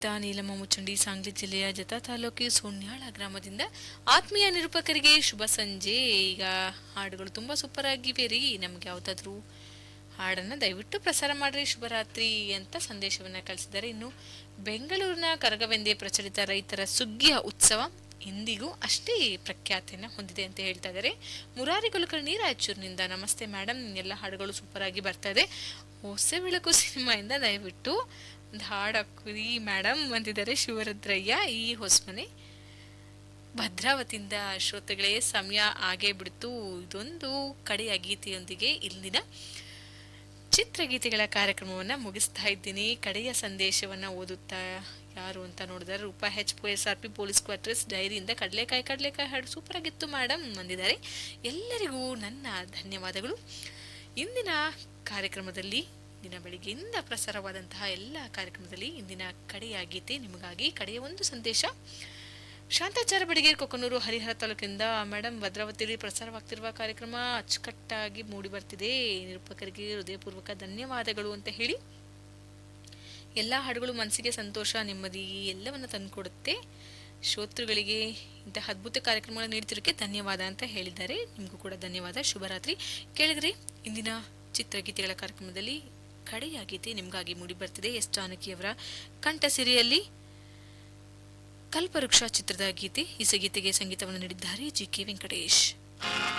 ತಾ ನೀಲಮ್ಮ ಮುಚ್ಚಂಡಿ ಸಾಂಗ್ಲಿ ಜಿಲ್ಲೆಯ ಜತಾ ತಾಲೂಕು ಸೋನ್ಯಾಳ ಗ್ರಾಮದಿಂದ ಆತ್ಮೀಯ ನಿರೂಪಕರಿಗೆ ಶುಭ ಸಂಜೆ ಈಗ ಹಾಡುಗಳು ತುಂಬಾ ಸೂಪರ್ ಆಗಿವೆ ರೀ ನಮ್ಗೆ ಯಾವ್ದಾದ್ರು ಹಾಡನ್ನ ದಯವಿಟ್ಟು ಪ್ರಸಾರ ಮಾಡ್ರಿ ಶುಭರಾತ್ರಿ ಅಂತ ಸಂದೇಶವನ್ನ ಕಳಿಸಿದ್ದಾರೆ ಇನ್ನು ಬೆಂಗಳೂರಿನ ಕರಗವೆಂದೇ ಪ್ರಚಲಿತ ರೈತರ ಸುಗ್ಗಿಯ ಉತ್ಸವ ಇಂದಿಗೂ ಅಷ್ಟೇ ಪ್ರಖ್ಯಾತಿಯನ್ನ ಹೊಂದಿದೆ ಅಂತ ಹೇಳ್ತಾ ಇದ್ದಾರೆ ಮುರಾರಿ ಕುಲಕರ್ಣಿ ರಾಯಚೂರಿನಿಂದ ನಮಸ್ತೆ ಮೇಡಮ್ ಎಲ್ಲ ಹಾಡುಗಳು ಸೂಪರ್ ಆಗಿ ಬರ್ತಾ ಇದೆ ಹೊಸ ಬೆಳಕು ಸಿನಿಮಾಯಿಂದ ದಯವಿಟ್ಟು ಒಂದು ಹಾಡು ಹಾಕ್ರಿ ಮೇಡಮ್ ಅಂತಿದ್ದಾರೆ ಶಿವರುದ್ರಯ್ಯ ಈ ಹೊಸಮನೆ ಭದ್ರಾವತಿಯಿಂದ ಶ್ರೋತಗಳೇ ಸಮಯ ಆಗೇ ಬಿಡ್ತು ಇದೊಂದು ಕಡೆಯ ಗೀತೆಯೊಂದಿಗೆ ಇಲ್ಲಿನ ಚಿತ್ರಗೀತೆಗಳ ಕಾರ್ಯಕ್ರಮವನ್ನ ಮುಗಿಸ್ತಾ ಇದ್ದೀನಿ ಕಡೆಯ ಸಂದೇಶವನ್ನ ಓದುತ್ತಾ ಯಾರು ಅಂತ ನೋಡಿದರೆ ರೂಪಾ ಹೆಚ್ ಪೋ S R P police quarters ಡೈರಿಯಿಂದ ಕಡಲೆಕಾಯಿ ಕಡಲೆಕಾಯಿ ಹಾಡು ಸೂಪರ್ ಆಗಿತ್ತು ಮೇಡಮ್ ಅಂದಿದ್ದಾರೆ ಎಲ್ಲರಿಗೂ ನನ್ನ ಧನ್ಯವಾದಗಳು ಇಂದಿನ ಕಾರ್ಯಕ್ರಮದಲ್ಲಿ ದಿನ ಬೆಳಿಗ್ಗೆಯಿಂದ ಪ್ರಸಾರವಾದಂತಹ ಎಲ್ಲ ಕಾರ್ಯಕ್ರಮದಲ್ಲಿ ಇಂದಿನ ಕಡೆಯ ಗೀತೆ ನಿಮಗಾಗಿ ಕಡೆಯ ಒಂದು ಸಂದೇಶ ಶಾಂತಾಚಾರ ಬಡಿಗೇರ್ ಕೊಕ್ಕನೂರು ಹರಿಹರ ತಾಲೂಕಿನಿಂದ ಮೇಡಮ್ ಭದ್ರಾವತಿಯಲ್ಲಿ ಪ್ರಸಾರವಾಗ್ತಿರುವ ಕಾರ್ಯಕ್ರಮ ಅಚ್ಚುಕಟ್ಟಾಗಿ ಮೂಡಿ ಬರ್ತಿದೆ ನಿರೂಪಕರಿಗೆ ಹೃದಯಪೂರ್ವಕ ಧನ್ಯವಾದಗಳು ಅಂತ ಹೇಳಿ ಎಲ್ಲ ಹಾಡುಗಳು ಮನಸ್ಸಿಗೆ ಸಂತೋಷ ನೆಮ್ಮದಿ ಎಲ್ಲವನ್ನ ತಂದುಕೊಡುತ್ತೆ ಶ್ರೋತೃಗಳಿಗೆ ಇಂತಹ ಅದ್ಭುತ ಕಾರ್ಯಕ್ರಮಗಳನ್ನು ನೀಡ್ತಿರೋಕ್ಕೆ ಧನ್ಯವಾದ ಅಂತ ಹೇಳಿದ್ದಾರೆ ನಿಮಗೂ ಕೂಡ ಧನ್ಯವಾದ ಶುಭರಾತ್ರಿ ಕೇಳಿದ್ರಿ ಇಂದಿನ ಚಿತ್ರಗೀತೆಗಳ ಕಾರ್ಯಕ್ರಮದಲ್ಲಿ ಕಡೆಯ ಗೀತೆ ನಿಮಗಾಗಿ ಮೂಡಿ ಬರ್ತಿದೆ ಎಸ್ ಜಾನಕಿಯವರ ಕಂಠಸಿರಿಯಲ್ಲಿ ಕಲ್ಪವೃಕ್ಷ ಚಿತ್ರದ ಗೀತೆ ಈ ಗೀತೆಗೆ ಸಂಗೀತವನ್ನು ನೀಡಿದ್ದಾರೆ ಜಿ ಕೆ ವೆಂಕಟೇಶ್